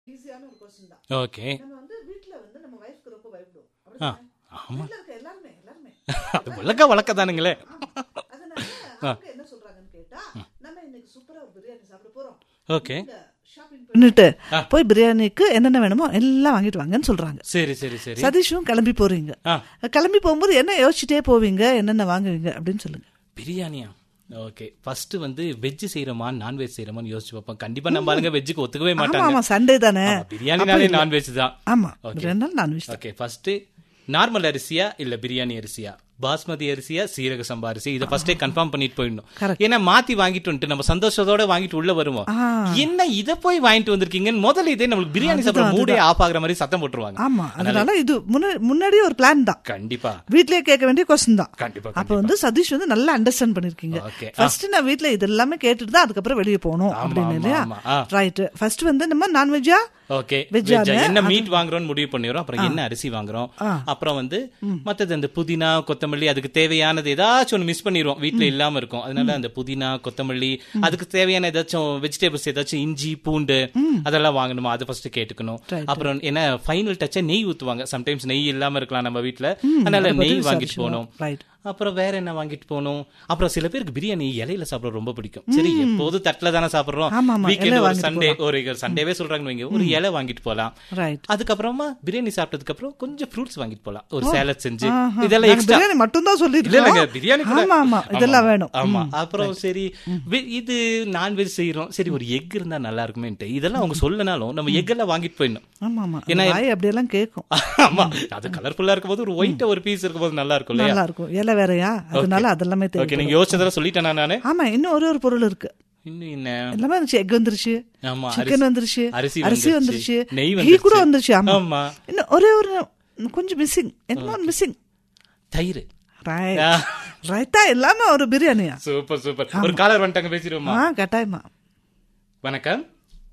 ஈஸியான ஒரு கொஸ்டின் தான் ஓகே நம்ம வந்து வீட்ல வந்து நம்ம வைஃப்க்கு ரொம்ப பயப்படுவோம் ஆ அப்படிதானே? ஆமா வீட்ல இருக்க எல்லாருமே எல்லாருமே அது வழக்க வழக்க தானுங்களே ஆமா. அதனால அவங்க என்ன சொல்றாங்கன்னு கேட்டா நம்ம இன்னைக்கு சூப்பரா ஒரு பிரியாணி சாப்பிட போறோம் ஓகே ஷாப்பிங் பண்ணிட்டு ஆ. போய் பிரியாணிக்கு என்னென்ன வேணுமோ எல்லாம் வாங்கிட்டு வாங்கன்னு சொல்றாங்க சரி சரி சரி சதீஷும் கிளம்பி போறீங்க ஆ கிளம்பி போகும்போது என்ன யோசிச்சுட்டே போவீங்க என்னென்ன வாங்குவீங்க அப்படின்னு சொல்லுங்க பிரியாணியா ஓகே ஃபர்ஸ்ட் வந்து வெஜ் செய்யறோமா நான்வெஜ் செய்யறோமான்னு யோசிச்சு பார்ப்போம் கண்டிப்பா நம்ம ஆளுங்க வெஜ்ஜுக்கு ஒத்துக்கவே ஆமா மாட்டாங்க ஆமா சண்டே தானே ஆமா, பிரியாணினாலே நான்வெஜ் தான் ஆமா Okay. ரெண்டு நாள் நான்வெஜ் ஓகே ஃபர்ஸ்ட் நார்மல் அரிசியா இல்ல பிரியாணி அரிசியா பாஸ்மதி அரிசியா சீரக சம்பா அரிசி இதை ஃபர்ஸ்டே கன்ஃபார்ம் பண்ணிட்டு போயிடணும் Correct. ஏன்னா மாத்தி வாங்கிட்டு வந்துட்டு நம்ம சந்தோஷத்தோட வாங்கிட்டு உள்ள வருவோம் ஆ. என்ன இத போய் வாங்கிட்டு வந்திருக்கீங்கன்னு முதல்ல இதே நம்மளுக்கு பிரியாணி சாப்பிட மூடே ஆஃப் ஆகுற மாதிரி சத்தம் போட்டுருவாங்க ஆமா அதனால இது முன்ன- முன்னாடியே ஒரு பிளான் தான் கண்டிப்பா வீட்லயே கேட்க வேண்டிய கொஸ்டின் தான் கண்டிப்பா அப்ப வந்து சதீஷ் வந்து நல்லா அண்டர்ஸ்டாண்ட் பண்ணிருக்கீங்க Okay. ஃபர்ஸ்ட் நான் வீட்ல இது எல்லாமே கேட்டுட்டு தான் அதுக்கப்புறம் வெளியே போகணும் ஆமா, அப்படின்னு ஆமா, இல்லையா ஆமா. ஆ. ரைட் ஃபர்ஸ்ட் வந்து நம்ம நான்வெஜ்ஜா ஓகே Veg Veg. ஆனு, என்ன மீட் வாங்குறோம்னு முடிவு பண்ணிடுறோம் அப்புறம் என்ன அரிசி வாங்குறோம் அப்புறம் வந்து மத்தது அந்த புதினா கொத்தமல்லி அதுக்கு தேவையானது ஏதாச்சும் ஒன்று மிஸ் பண்ணிடுவோம் வீட்ல இல்லாம இருக்கும் அதனால அந்த புதினா கொத்தமல்லி அதுக்கு தேவையான ஏதாச்சும் வெஜிடபிள்ஸ் ஏதாச்சும் இஞ்சி பூண்டு அதெல்லாம் வாங்கணுமா அதை ஃபர்ஸ்ட் கேட்டுக்கணும் அப்புறம் என்ன ஃபைனல் டச்சா நெய் ஊத்துவாங்க சம்டைம்ஸ் நெய் இல்லாம இருக்கலாம் நம்ம வீட்ல அதனால நெய் வாங்கிட்டு போகணும் ரைட் அப்புறம் வேற என்ன வாங்கிட்டு போகணும் அப்புறம் சில பேருக்கு பிரியாணி இலையில சாப்பிட ரொம்ப பிடிக்கும் சரி எப்போது தட்டுல தானே சாப்பிடுறோம் ஆமா, ஆமா, வீக்கெண்ட் இலை ஒரு வாங்கிட்டு சண்டே ஒரு சண்டேவே சொல்றாங்கன்னு வைங்க ஒரு இலை வாங்கிட்டு போலாம் ரைட் அதுக்கப்புறமா பிரியாணி சாப்பிட்டதுக்கு அப்புறம் கொஞ்சம் ஃப்ரூட்ஸ் வாங்கிட்டு போலாம் ஒரு சேலட் செஞ்சு இதெல்லாம் எக்ஸ்ட்ரா பிரியாணி மட்டும் தான் இல்ல இல்லங்க சொல்லிருக்கோம் பிரியாணி கூட ஆமா ஆமா இதெல்லாம் வேணும் ஆமா அப்புறம் சரி வி- இது நான்வெஜ் செய்யறோம் சரி ஒரு எக் இருந்தா நல்லா இருக்குமேன்ட்டு இதெல்லாம் அவங்க சொல்லனாலும் நம்ம எக் எல்லாம் வாங்கிட்டு போயிடணும் ஆமா ஆமா ஏன்னா- வாய் அப்படியெல்லாம் கேட்கும் ஆமா அது கலர்ஃபுல்லா இருக்கும்போது ஒரு ஒயிட் ஒரு பீஸ் இருக்கும்போது நல்லா இருக்கும் இல்லையா நல்லா இருக்கும் இலை வேறயா அதனால அதெல்லாமே ஓகே தேவை நீங்க யோசிச்சதெல்லாம் சொல்லிட்டேனா நானு ஆமா இன்னும் ஒரே ஒரு பொருள் இருக்கு இன்னும் என்ன எல்லாமே வந்துச்சு எக் வந்துருச்சு ஆமா சிக்கன் வந்துருச்சு அரிசி அரிசி வந்துருச்சு, வந்துருச்சு நெய் கீ கூட வந்துருச்சு. வந்துருச்சு ஆமா ஆமா இன்னும் ஒரே ஒரு கொஞ்சம் மிஸ்ஸிங் என்னமோ மிஸ்ஸிங் தயிர் ரைட் ரைட்டா எல்லாமே ஒரு பிரியாணியா சூப்பர் சூப்பர் ஒரு காலர் வந்துட்டாங்க பேசிடுவோமா ஆ கட்டாயமா வணக்கம்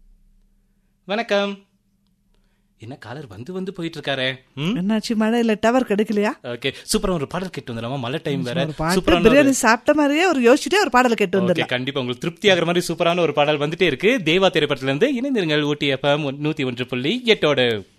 வணக்கம் என்ன காலர் வந்து வந்து போயிட்டு இருக்காரே ம் என்னாச்சு மழையில டவர் கிடைக்கலையா ஓகே சூப்பரா ஒரு பாடல் கேட்டு வந்துடலாமா மழை டைம் வேற ஒரு பாட்டு சூப்பரான பிரியாணி சாப்பிட்ட மாதிரியே ஒரு யோசிச்சுட்டே ஒரு பாடலை கேட்டு ஓகே வந்துடலாம் கண்டிப்பா உங்களுக்கு திருப்தி ஆகிற மாதிரி சூப்பரான ஒரு பாடல் வந்துட்டே இருக்கு தேவா திரைப்படத்துல இருந்து இணைந்திருங்கள் ஊட்டி எஃப்எம் நூத்தி ஒன்று புள்ளி எட்டோடு